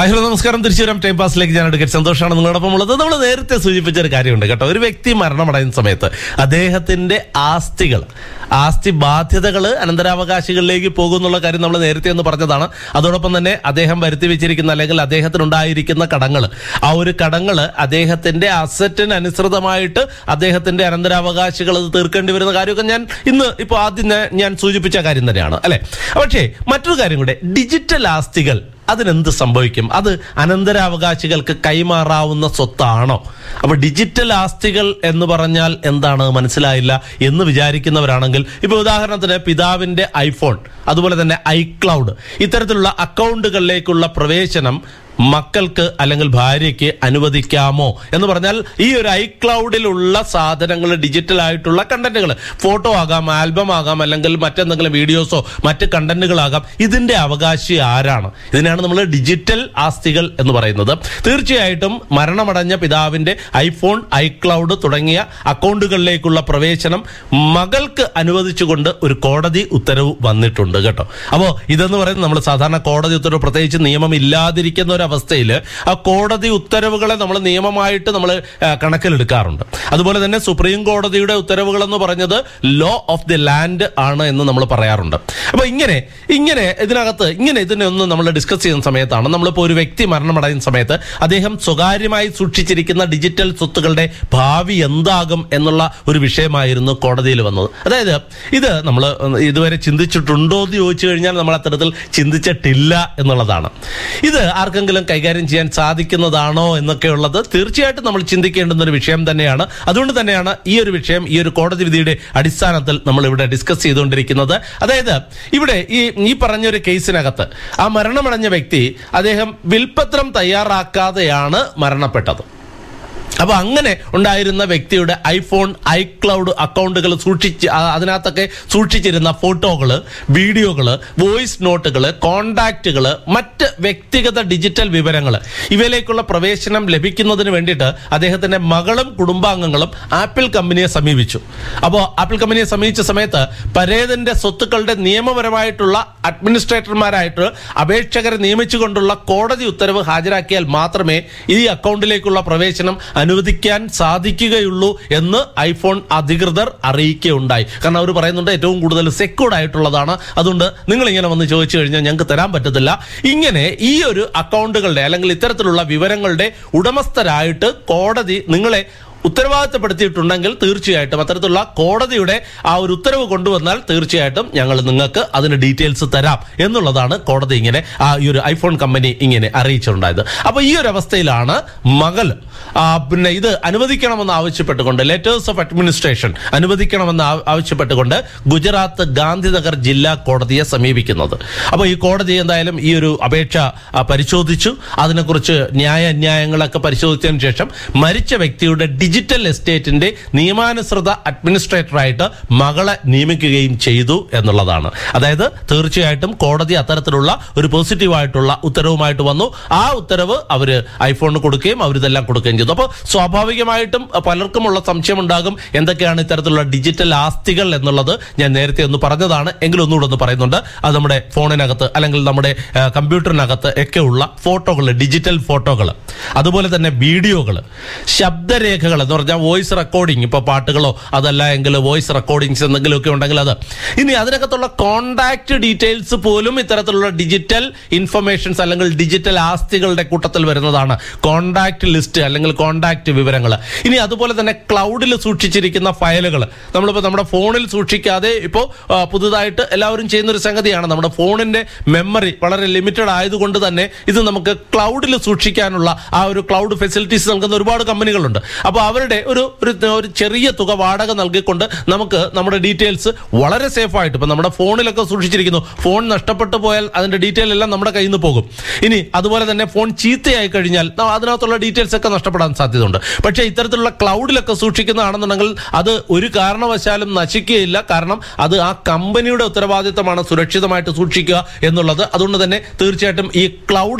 hi hello നമസ്കാരം തിരിച്ചു വരാം ടൈം പാസിലേക്ക് ഞാൻ എടുക്കാൻ സന്തോഷമാണ് നിങ്ങളോടൊപ്പം ഉള്ളത് നമ്മൾ നേരത്തെ സൂചിപ്പിച്ച ഒരു കാര്യമുണ്ട് കേട്ടോ ഒരു വ്യക്തി മരണമടയുന്ന സമയത്ത് അദ്ദേഹത്തിന്റെ ആസ്തികൾ ആസ്തി ബാധ്യതകൾ അനന്തരാവകാശികളിലേക്ക് പോകുന്നുള്ള കാര്യം നമ്മൾ നേരത്തെ ഒന്ന് പറഞ്ഞതാണ് അതോടൊപ്പം തന്നെ അദ്ദേഹം വരുത്തി വെച്ചിരിക്കുന്ന അല്ലെങ്കിൽ അദ്ദേഹത്തിനുണ്ടായിരിക്കുന്ന കടങ്ങൾ ആ ഒരു കടങ്ങൾ അദ്ദേഹത്തിന്റെ അസറ്റിന് അനുസൃതമായിട്ട് അദ്ദേഹത്തിന്റെ അനന്തരാവകാശികൾ അത് തീർക്കേണ്ടി വരുന്ന കാര്യമൊക്കെ ഞാൻ ഇന്ന് ഇപ്പോൾ ആദ്യം ഞാൻ- ഞാൻ സൂചിപ്പിച്ച കാര്യം തന്നെയാണ് അല്ലെ പക്ഷേ മറ്റൊരു കാര്യം കൂടെ ഡിജിറ്റൽ ആസ്തികൾ അതിനെന്ത് സംഭവിക്കും അത് അനന്തരാവകാശികൾക്ക് കൈമാറാവുന്ന സ്വത്താണോ അപ്പൊ ഡിജിറ്റൽ ആസ്തികൾ എന്ന് പറഞ്ഞാൽ എന്താണ് മനസ്സിലായില്ല എന്ന് വിചാരിക്കുന്നവരാണെങ്കിൽ ഇപ്പൊ ഉദാഹരണത്തിന് പിതാവിന്റെ ഐഫോൺ അതുപോലെ തന്നെ ഐക്ലൗഡ് ഇത്തരത്തിലുള്ള അക്കൗണ്ടുകളിലേക്കുള്ള പ്രവേശനം മക്കൾക്ക് അല്ലെങ്കിൽ ഭാര്യയ്ക്ക് അനുവദിക്കാമോ എന്ന് പറഞ്ഞാൽ ഈ ഒരു ഐക്ലൗഡിലുള്ള സാധനങ്ങൾ ഡിജിറ്റൽ ആയിട്ടുള്ള കണ്ടന്റുകൾ ഫോട്ടോ ആകാം ആൽബം ആകാം അല്ലെങ്കിൽ മറ്റെന്തെങ്കിലും വീഡിയോസോ മറ്റ് കണ്ടന്റുകളാകാം ഇതിന്റെ അവകാശി ആരാണ് ഇതിനാണ് നമ്മൾ ഡിജിറ്റൽ ആസ്തികൾ എന്ന് പറയുന്നത് തീർച്ചയായിട്ടും മരണമടഞ്ഞ പിതാവിന്റെ ഐഫോൺ ഐക്ലൗഡ് തുടങ്ങിയ അക്കൗണ്ടുകളിലേക്കുള്ള പ്രവേശനം മകൾക്ക് അനുവദിച്ചുകൊണ്ട് ഒരു കോടതി ഉത്തരവ് വന്നിട്ടുണ്ട് കേട്ടോ അപ്പോൾ ഇതെന്ന് പറയുന്നത് നമ്മൾ സാധാരണ കോടതി ഉത്തരവ് പ്രത്യേകിച്ച് നിയമം ഇല്ലാതിരിക്കുന്ന ഒരു അവസ്ഥയിൽ ആ കോടതി ഉത്തരവുകളെ നമ്മൾ നിയമമായിട്ട് നമ്മൾ കണക്കിലെടുക്കാറുണ്ട് അതുപോലെ തന്നെ സുപ്രീം കോടതിയുടെ ഉത്തരവുകൾ എന്ന് പറഞ്ഞത് ലോ ഓഫ് ദി ലാൻഡ് ആണ് എന്ന് നമ്മൾ പറയാറുണ്ട് അപ്പൊ ഇങ്ങനെ ഇങ്ങനെ ഇതിനകത്ത് ഇങ്ങനെ ഇതിനെ ഒന്ന് നമ്മൾ ഡിസ്കസ് ചെയ്യുന്ന സമയത്താണ് നമ്മളിപ്പോൾ ഒരു വ്യക്തി മരണമടയുന്ന സമയത്ത് അദ്ദേഹം സ്വകാര്യമായി സൂക്ഷിച്ചിരിക്കുന്ന ഡിജിറ്റൽ സ്വത്തുക്കളുടെ ഭാവി എന്താകും എന്നുള്ള ഒരു വിഷയമായിരുന്നു കോടതിയിൽ വന്നത് അതായത് ഇത് നമ്മൾ ഇതുവരെ ചിന്തിച്ചിട്ടുണ്ടോ എന്ന് ചോദിച്ചു കഴിഞ്ഞാൽ നമ്മൾ അത്തരത്തിൽ ചിന്തിച്ചിട്ടില്ല എന്നുള്ളതാണ് ഇത് ആർക്കെങ്കിലും കൈകാര്യം ചെയ്യാൻ സാധിക്കുന്നതാണോ എന്നൊക്കെയുള്ളത് തീർച്ചയായിട്ടും നമ്മൾ ചിന്തിക്കേണ്ടുന്ന ഒരു വിഷയം തന്നെയാണ് അതുകൊണ്ട് തന്നെയാണ് ഈ ഒരു വിഷയം ഈ ഒരു കോടതി വിധിയുടെ അടിസ്ഥാനത്തിൽ നമ്മൾ ഇവിടെ ഡിസ്കസ് ചെയ്തുകൊണ്ടിരിക്കുന്നത് അതായത് ഇവിടെ ഈ ഈ പറഞ്ഞൊരു കേസിനകത്ത് ആ മരണമടഞ്ഞ വ്യക്തി അദ്ദേഹം വിൽപ്പത്രം തയ്യാറാക്കാതെയാണ് മരണപ്പെട്ടത് അപ്പൊ അങ്ങനെ ഉണ്ടായിരുന്ന വ്യക്തിയുടെ ഐഫോൺ ഐക്ലൗഡ് അക്കൗണ്ടുകൾ സൂക്ഷിച്ച് ആ, അതിനകത്തൊക്കെ സൂക്ഷിച്ചിരുന്ന ഫോട്ടോകള് വീഡിയോകള് വോയിസ് നോട്ടുകള് കോണ്ടാക്റ്റുകള് മറ്റ് വ്യക്തിഗത ഡിജിറ്റൽ വിവരങ്ങൾ ഇവയിലേക്കുള്ള പ്രവേശനം ലഭിക്കുന്നതിന് വേണ്ടിയിട്ട് അദ്ദേഹത്തിന്റെ മകളും കുടുംബാംഗങ്ങളും ആപ്പിൾ കമ്പനിയെ സമീപിച്ചു അപ്പോൾ ആപ്പിൾ കമ്പനിയെ സമീപിച്ച സമയത്ത് പരേതന്റെ സ്വത്തുക്കളുടെ നിയമപരമായിട്ടുള്ള അഡ്മിനിസ്ട്രേറ്റർമാരായിട്ട് അപേക്ഷകരെ നിയമിച്ചുകൊണ്ടുള്ള കോടതി ഉത്തരവ് ഹാജരാക്കിയാൽ മാത്രമേ ഈ അക്കൗണ്ടിലേക്കുള്ള പ്രവേശനം അനുവദിക്കാൻ സാധിക്കുകയുള്ളൂ എന്ന് ഐഫോൺ അധികൃതർ അറിയിക്കുകയുണ്ടായി കാരണം അവർ പറയുന്നുണ്ട് ഏറ്റവും കൂടുതൽ സെക്യൂർഡ് ആയിട്ടുള്ളതാണ് അതുകൊണ്ട് നിങ്ങൾ ഇങ്ങനെ വന്ന് ചോദിച്ചു കഴിഞ്ഞാൽ ഞങ്ങൾക്ക് തരാൻ പറ്റത്തില്ല ഇങ്ങനെ ഈ ഒരു അക്കൗണ്ടുകളുടെ അല്ലെങ്കിൽ ഇത്തരത്തിലുള്ള വിവരങ്ങളുടെ ഉടമസ്ഥരായിട്ട് കോടതി നിങ്ങളെ ഉത്തരവാദിത്തപ്പെടുത്തിയിട്ടുണ്ടെങ്കിൽ തീർച്ചയായിട്ടും അത്തരത്തിലുള്ള കോടതിയുടെ ആ ഒരു ഉത്തരവ് കൊണ്ടുവന്നാൽ തീർച്ചയായിട്ടും ഞങ്ങൾ നിങ്ങൾക്ക് അതിന് ഡീറ്റെയിൽസ് തരാം എന്നുള്ളതാണ് കോടതി ഇങ്ങനെ ആ ഈ ഒരു ഐഫോൺ കമ്പനി ഇങ്ങനെ അറിയിച്ചിട്ടുണ്ടായത് അപ്പൊ ഈ ഒരു അവസ്ഥയിലാണ് മകൾ ആ, പിന്നെ ഇത് അനുവദിക്കണമെന്ന് ആവശ്യപ്പെട്ടുകൊണ്ട് ലെറ്റേഴ്സ് ഓഫ് അഡ്മിനിസ്ട്രേഷൻ അനുവദിക്കണമെന്ന് ആ- ആവശ്യപ്പെട്ടുകൊണ്ട് ഗുജറാത്ത് ഗാന്ധിനഗർ ജില്ലാ കോടതിയെ സമീപിക്കുന്നത് അപ്പോൾ ഈ കോടതി എന്തായാലും ഈ ഒരു അപേക്ഷ ആ, പരിശോധിച്ചു അതിനെക്കുറിച്ച് ന്യായ അന്യായങ്ങളൊക്കെ പരിശോധിച്ചതിന് ശേഷം മരിച്ച വ്യക്തിയുടെ ഡിജിറ്റൽ എസ്റ്റേറ്റിന്റെ നിയമാനുസൃത അഡ്മിനിസ്ട്രേറ്ററായിട്ട് മകളെ നിയമിക്കുകയും ചെയ്തു എന്നുള്ളതാണ് അതായത് തീർച്ചയായിട്ടും കോടതി അത്തരത്തിലുള്ള ഒരു പോസിറ്റീവ് ആയിട്ടുള്ള ഉത്തരവുമായിട്ട് വന്നു ആ ഉത്തരവ് അവര് ഐഫോണിന് കൊടുക്കുകയും അവരിതെല്ലാം കൊടുക്കുകയും ചെയ്തു അപ്പോൾ സ്വാഭാവികമായിട്ടും പലർക്കുമുള്ള സംശയം ഉണ്ടാകും എന്തൊക്കെയാണ് ഇത്തരത്തിലുള്ള ഡിജിറ്റൽ ആസ്തികൾ എന്നുള്ളത് ഞാൻ നേരത്തെ ഒന്ന് പറഞ്ഞതാണ് എങ്കിലും ഒന്നുകൂടെ ഒന്ന് പറയുന്നുണ്ട് അത് നമ്മുടെ ഫോണിനകത്ത് അല്ലെങ്കിൽ നമ്മുടെ ആ, കമ്പ്യൂട്ടറിനകത്ത് ഒക്കെ ഉള്ള ഫോട്ടോകൾ ഡിജിറ്റൽ ഫോട്ടോകൾ അതുപോലെ തന്നെ വീഡിയോകൾ ശബ്ദരേഖകൾ എന്ന് പറഞ്ഞാൽ വോയിസ് റെക്കോർഡിംഗ് ഇപ്പോൾ പാട്ടുകളോ അതല്ല എങ്കിൽ വോയിസ് റെക്കോർഡിങ്സ് എന്തെങ്കിലുമൊക്കെ ഉണ്ടെങ്കിൽ അത് ഇനി അതിനകത്തുള്ള കോണ്ടാക്ട് ഡീറ്റെയിൽസ് പോലും ഇത്തരത്തിലുള്ള ഡിജിറ്റൽ ഇൻഫർമേഷൻസ് അല്ലെങ്കിൽ ഡിജിറ്റൽ ആസ്തികളുടെ കൂട്ടത്തിൽ വരുന്നതാണ് കോണ്ടാക്ട് ലിസ്റ്റ് അല്ലെങ്കിൽ കോണ്ടാക്ട് വിവരങ്ങൾ ഇനി അതുപോലെ തന്നെ ക്ലൗഡിൽ സൂക്ഷിച്ചിരിക്കുന്ന ഫയലുകൾ നമ്മളിപ്പോൾ നമ്മുടെ ഫോണിൽ സൂക്ഷിക്കാതെ ഇപ്പോൾ പുതുതായിട്ട് എല്ലാവരും ചെയ്യുന്ന ഒരു സംഗതിയാണ് നമ്മുടെ ഫോണിന്റെ മെമ്മറി വളരെ ലിമിറ്റഡ് ആയതുകൊണ്ട് തന്നെ ഇത് നമുക്ക് ക്ലൗഡിൽ സൂക്ഷിക്കാനുള്ള ആ ഒരു ക്ലൗഡ് ഫെസിലിറ്റീസ് നൽകുന്ന ഒരുപാട് കമ്പനികളുണ്ട് അപ്പോൾ അവരുടെ ഒരു ഒരു ഒരു ചെറിയ തുക വാടക നൽകിക്കൊണ്ട് നമുക്ക് നമ്മുടെ ഡീറ്റെയിൽസ് വളരെ സേഫ് ആയിട്ട് ഇപ്പം നമ്മുടെ ഫോണിലൊക്കെ സൂക്ഷിച്ചിരിക്കുന്നു ഫോൺ നഷ്ടപ്പെട്ടു പോയാൽ അതിന്റെ ഡീറ്റെയിൽ എല്ലാം നമ്മുടെ കയ്യിൽ നിന്ന് പോകും ഇനി അതുപോലെ തന്നെ ഫോൺ ചീത്തയായി കഴിഞ്ഞാൽ ന- അതിനകത്തുള്ള ഡീറ്റെയിൽസ് ഒക്കെ നഷ്ടപ്പെടാൻ സാധ്യതയുണ്ട് പക്ഷേ ഇത്തരത്തിലുള്ള ക്ലൗഡിലൊക്കെ സൂക്ഷിക്കുന്നതാണെന്നുണ്ടെങ്കിൽ അത് ഒരു കാരണവശാലും നശിക്കുകയില്ല കാരണം അത് ആ കമ്പനിയുടെ ഉത്തരവാദിത്തമാണ് സുരക്ഷിതമായിട്ട് സൂക്ഷിക്കുക എന്നുള്ളത് അതുകൊണ്ട് തന്നെ തീർച്ചയായിട്ടും ഈ ക്ലൗഡ്